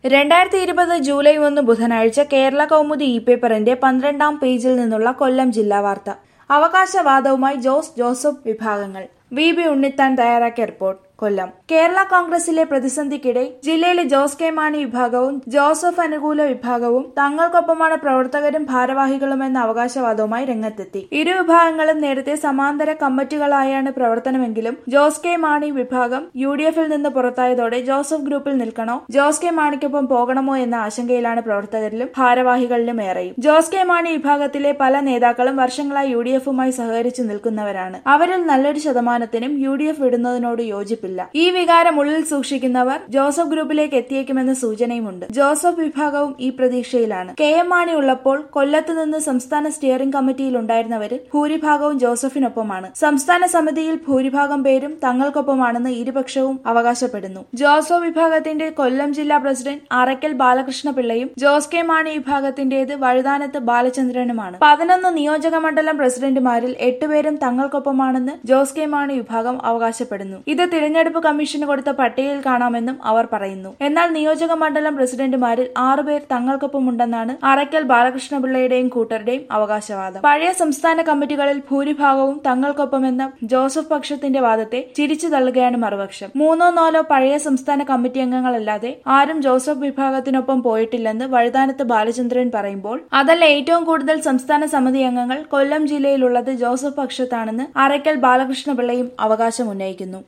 രണ്ടായിരത്തി ഇരുപത് ജൂലൈ ഒന്ന് ബുധനാഴ്ച കേരള കൗമുദി ഇ പേപ്പറിന്റെ പന്ത്രണ്ടാം പേജിൽ നിന്നുള്ള കൊല്ലം ജില്ലാ വാർത്ത അവകാശവാദവുമായി ജോസ് ജോസഫ് വിഭാഗങ്ങൾ വി ബി ഉണ്ണിത്താൻ തയ്യാറാക്കിയ റിപ്പോർട്ട് കൊല്ലം കേരള കോൺഗ്രസിലെ പ്രതിസന്ധിക്കിടെ ജില്ലയിലെ ജോസ് കെ മാണി വിഭാഗവും ജോസഫ് അനുകൂല വിഭാഗവും തങ്ങൾക്കൊപ്പമാണ് പ്രവർത്തകരും ഭാരവാഹികളുമെന്ന അവകാശവാദവുമായി രംഗത്തെത്തി ഇരു വിഭാഗങ്ങളും നേരത്തെ സമാന്തര കമ്മിറ്റികളായാണ് പ്രവർത്തനമെങ്കിലും ജോസ് കെ മാണി വിഭാഗം യു ഡി എഫിൽ നിന്ന് പുറത്തായതോടെ ജോസഫ് ഗ്രൂപ്പിൽ നിൽക്കണോ ജോസ് കെ മാണിക്കൊപ്പം പോകണമോ എന്ന ആശങ്കയിലാണ് പ്രവർത്തകരിലും ഭാരവാഹികളിലും ഏറെയും ജോസ് കെ മാണി വിഭാഗത്തിലെ പല നേതാക്കളും വർഷങ്ങളായി യു ഡി എഫുമായി സഹകരിച്ചു നിൽക്കുന്നവരാണ് അവരിൽ നല്ലൊരു ശതമാനത്തിനും യു ഡി എഫ് വിടുന്നതിനോട് യോജിപ്പില്ല ഈ വികാരം ഉള്ളിൽ സൂക്ഷിക്കുന്നവർ ജോസഫ് ഗ്രൂപ്പിലേക്ക് എത്തിയേക്കുമെന്ന സൂചനയുമുണ്ട് ജോസഫ് വിഭാഗവും ഈ പ്രതീക്ഷയിലാണ് കെ എം മാണി ഉള്ളപ്പോൾ കൊല്ലത്ത് നിന്ന് സംസ്ഥാന സ്റ്റിയറിംഗ് കമ്മിറ്റിയിൽ ഉണ്ടായിരുന്നവരിൽ ഭൂരിഭാഗവും ജോസഫിനൊപ്പമാണ് സംസ്ഥാന സമിതിയിൽ ഭൂരിഭാഗം പേരും തങ്ങൾക്കൊപ്പമാണെന്ന് ഇരുപക്ഷവും അവകാശപ്പെടുന്നു ജോസഫ് വിഭാഗത്തിന്റെ കൊല്ലം ജില്ലാ പ്രസിഡന്റ് അറയ്ക്കൽ ബാലകൃഷ്ണ പിള്ളയും ജോസ് കെ മാണി വിഭാഗത്തിന്റേത് വഴുതാനത്ത് ബാലചന്ദ്രനുമാണ് പതിനൊന്ന് നിയോജക മണ്ഡലം പ്രസിഡന്റുമാരിൽ എട്ടുപേരും തങ്ങൾക്കൊപ്പമാണെന്ന് ജോസ് കെ മാണി വിഭാഗം അവകാശപ്പെടുന്നു ഇത് തിരഞ്ഞെടുപ്പ് കമ്മീഷന് കൊടുത്ത പട്ടികയിൽ കാണാമെന്നും അവർ പറയുന്നു എന്നാൽ നിയോജക മണ്ഡലം പ്രസിഡന്റുമാരിൽ ആറുപേർ തങ്ങൾക്കൊപ്പമുണ്ടെന്നാണ് അറയ്ക്കൽ ബാലകൃഷ്ണപിള്ളയുടെയും കൂട്ടരുടെയും അവകാശവാദം പഴയ സംസ്ഥാന കമ്മിറ്റികളിൽ ഭൂരിഭാഗവും തങ്ങൾക്കൊപ്പമെന്ന ജോസഫ് പക്ഷത്തിന്റെ വാദത്തെ ചിരിച്ചു തള്ളുകയാണ് മറുപക്ഷം മൂന്നോ നാലോ പഴയ സംസ്ഥാന കമ്മിറ്റി അംഗങ്ങളല്ലാതെ ആരും ജോസഫ് വിഭാഗത്തിനൊപ്പം പോയിട്ടില്ലെന്ന് വഴുതാനത്ത് ബാലചന്ദ്രൻ പറയുമ്പോൾ അതല്ല ഏറ്റവും കൂടുതൽ സംസ്ഥാന സമിതി അംഗങ്ങൾ കൊല്ലം ജില്ലയിലുള്ളത് ജോസഫ് പക്ഷത്താണെന്ന് അറയ്ക്കൽ ബാലകൃഷ്ണപിള്ളയും അവകാശം ഉന്നയിക്കുന്നു